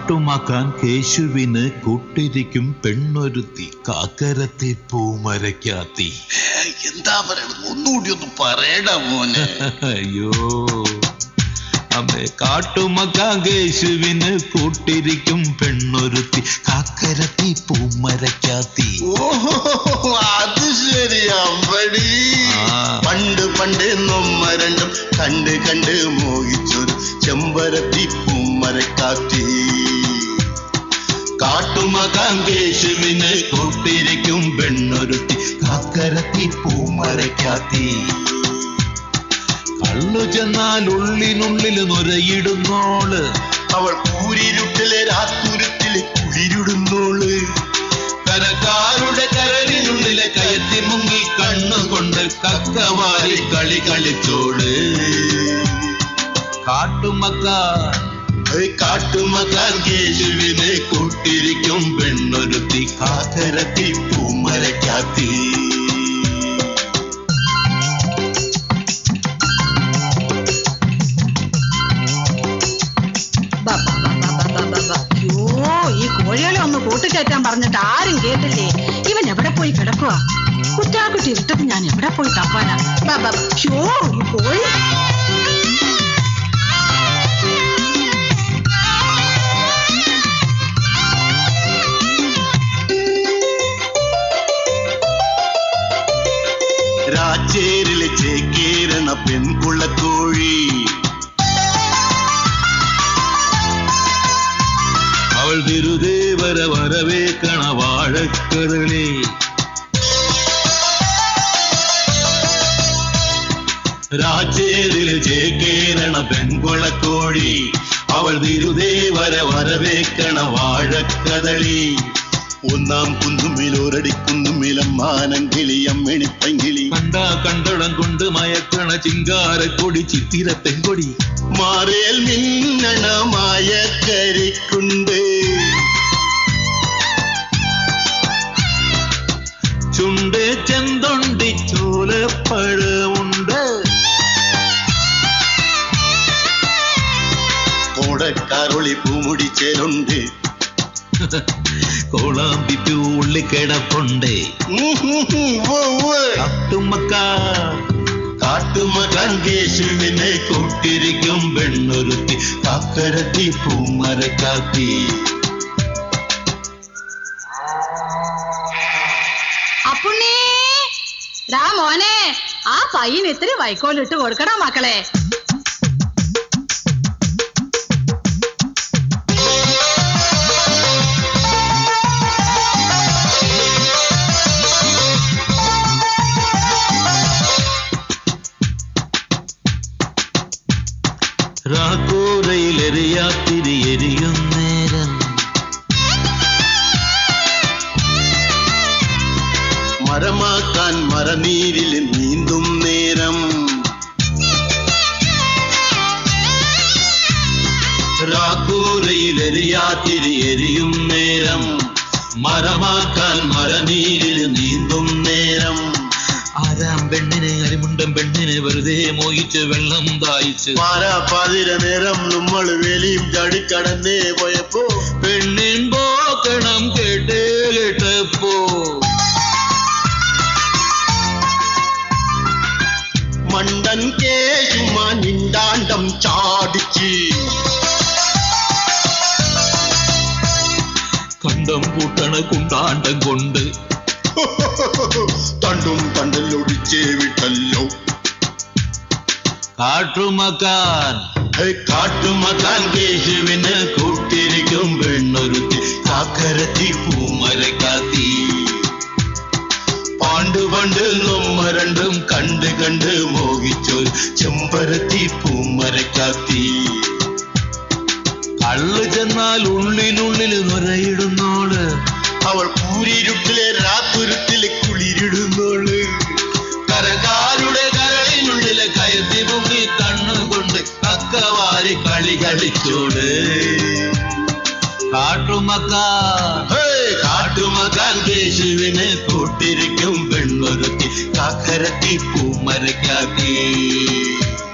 കാട്ടുമാക്കാൻ കേശുവിന് കൂട്ടിരിക്കും പെണ്ണൊരുത്തി കാക്കരത്തി പൂമരയ്ക്കാത്തി ഏ, എന്താ പറയണത് ഒന്നുകൂടി ഒന്ന് പറയടാ മോനെ അയ്യോ അമ്മേ കാട്ടുമക്കാൻ കേശുവിന് കൂട്ടിരിക്കും പെണ്ണൊരുത്തി കാക്കരത്തി പൂമരയ്ക്കാത്തി ഓഹോ അത് ശരി അമ്പടി ആ. പണ്ട് പണ്ട് നമ്മ രണ്ടും കണ്ട് കണ്ട് മോഹിച്ചൊരു ചെമ്പരത്തി പൂമരക്കാത്തി കാട്ടുമകാൻ കേശുവിന് കൂട്ടിരിക്കും പെണ്ണൊരുത്തി കാക്കരത്തി പൂമരയ്ക്കാത്തി കള്ളു ചെന്നാൽ ഉള്ളിനുള്ളിൽ നുരയിടുന്നോള് അവൾ കൂരിരുട്ടിലെ രാത്തുരുത്തിലെ കുളിരിടുന്നോള് കരക്കാരുടെ കരലിനുള്ളിലെ കയത്തി മുങ്ങി കണ്ണുകൊണ്ട് കക്കവാരി കളി കളിച്ചോള് കാട്ടുമക്കാൻ കാട്ടുമകാൻ കേശുവിനെ കൂട്ടിരിക്കും പെണ്ണൊരുത്തി കാക്കരത്തി പൂമരയ്ക്കാത്തി അയ്യോ ഈ കോഴികളെ ഒന്ന് കൂട്ടിക്കയറ്റാൻ പറഞ്ഞിട്ട് ആരും കേട്ടില്ലേ ഇവൻ എവിടെ പോയി കിടക്കുക കുറ്റാക്കുട്ടി ഇരുട്ടത്ത് ഞാൻ എവിടെ പോയി തപ്പാനാ ബാ, ബാ, ബാ. ശ്ശോ, ഈ കോഴി രാച്ചേരിലെ ചേക്കേരണ പെൺകുള്ളക്കോഴി അവൾ തിരുദേവര വരവേക്കണ വാഴക്കരളേ രാജേരിൽ ചേക്കേരണ പെൺകുളക്കോഴി അവൾ തിരുദേവര വരവേക്കണ വാഴക്കതളി ഒന്നാം കുന്നുമിലൊരടിക്കുന്നുമിലം മാനങ്കിളി അമ്മിണിപ്പങ്കിളി കണ്ട കണ്ടളം കൊണ്ട് മയക്കണ ചിങ്കാരക്കൊടി ചിത്തിര പെൺകൊടി മാറേൽ മിന്നണമായ കരിക്കുണ്ട് ചുണ്ട് ചെന്തൊണ്ടി ചോലപ്പഴമുണ്ട് കോടക്കാറൊളി പൂമുടിച്ചേലുണ്ട് കോളാമ്പിപ്പൂ ഉള്ളിക്കിടപ്പുണ്ട് കട്ടുമക്ക കാട്ടുമകൻ കേശുവിനെ കൂട്ടിരിക്കും പെണ്ണൊരുത്തി കാക്കരത്തി പൂമരക്കാത്തി അപ്പുണ്ണി ഡാ മോനെ ആ പയ്യന് ഇത്തിരി വൈക്കോലിട്ട് കൊടുക്കണം മക്കളെ രാക്കൂരയിലെറിയാത്തിരി എരിയും നേരം മരമാക്കാൻ മരനീരിൽ നീന്തും നേരം രാക്കൂരയിലെറിയാത്തിരി എരിയും നേരം മരമാക്കാൻ മരനീരിൽ നീന്തും നേരം ആരാം പെണ്ണിന് അരിമുണ്ടം പെണ്ണിന് വെറുതെ മോഹിച്ച് വെള്ളം ദായിച്ച് പാരാപ്പാതിര നേരം നമ്മൾ വെളിയും ചാടിക്കടന്നേ പോയപ്പോ പെണ്ണിൻ പോക്കണം കേട്ടേ കേട്ടപ്പോ മണ്ടൻ കേശുമാ നിണ്ടാണ്ടം ചാടിച്ച് കണ്ടം പൂട്ടണ കുണ്ടാണ്ടം കൊണ്ട് തണ്ടും തണ്ടലൊടിച്ചേ വിട്ടല്ലോ കാട്ടുമക്കാൻ ഹേ, കാട്ടുമക്കാൻ കേശുവിന് കൂട്ടിരിക്കും പെണ്ണൊരുത്തി കാക്കരത്തി പൂമരക്കാത്തി പാണ്ടു പണ്ട് നമ്മ രണ്ടും കണ്ട് കണ്ട് മോഹിച്ചൊരു ചെമ്പരത്തി പൂമരക്കാത്തി കള്ളു ചെന്നാൽ ഉള്ളിനുള്ളിൽ നുരയിടുന്നോള് അവൾ കൂരിരുട്ടിലെ രാത്തുരുട്ടിലെ കുളിരിടുന്നോള് കരകാരുടെ കരളിനുള്ളിലെ കയത്തി മുങ്ങി കണ്ണുകൊണ്ട് കക്കവാരി കളി കളിച്ചോട് കാട്ടുമക്കാൻ ഹേ, കാട്ടുമക്കാൻ കേശുവിനെ കൂട്ടിരിക്കും പെണ്ണൊരുത്തി കാക്കരത്തി പൂമരക്കാത്തി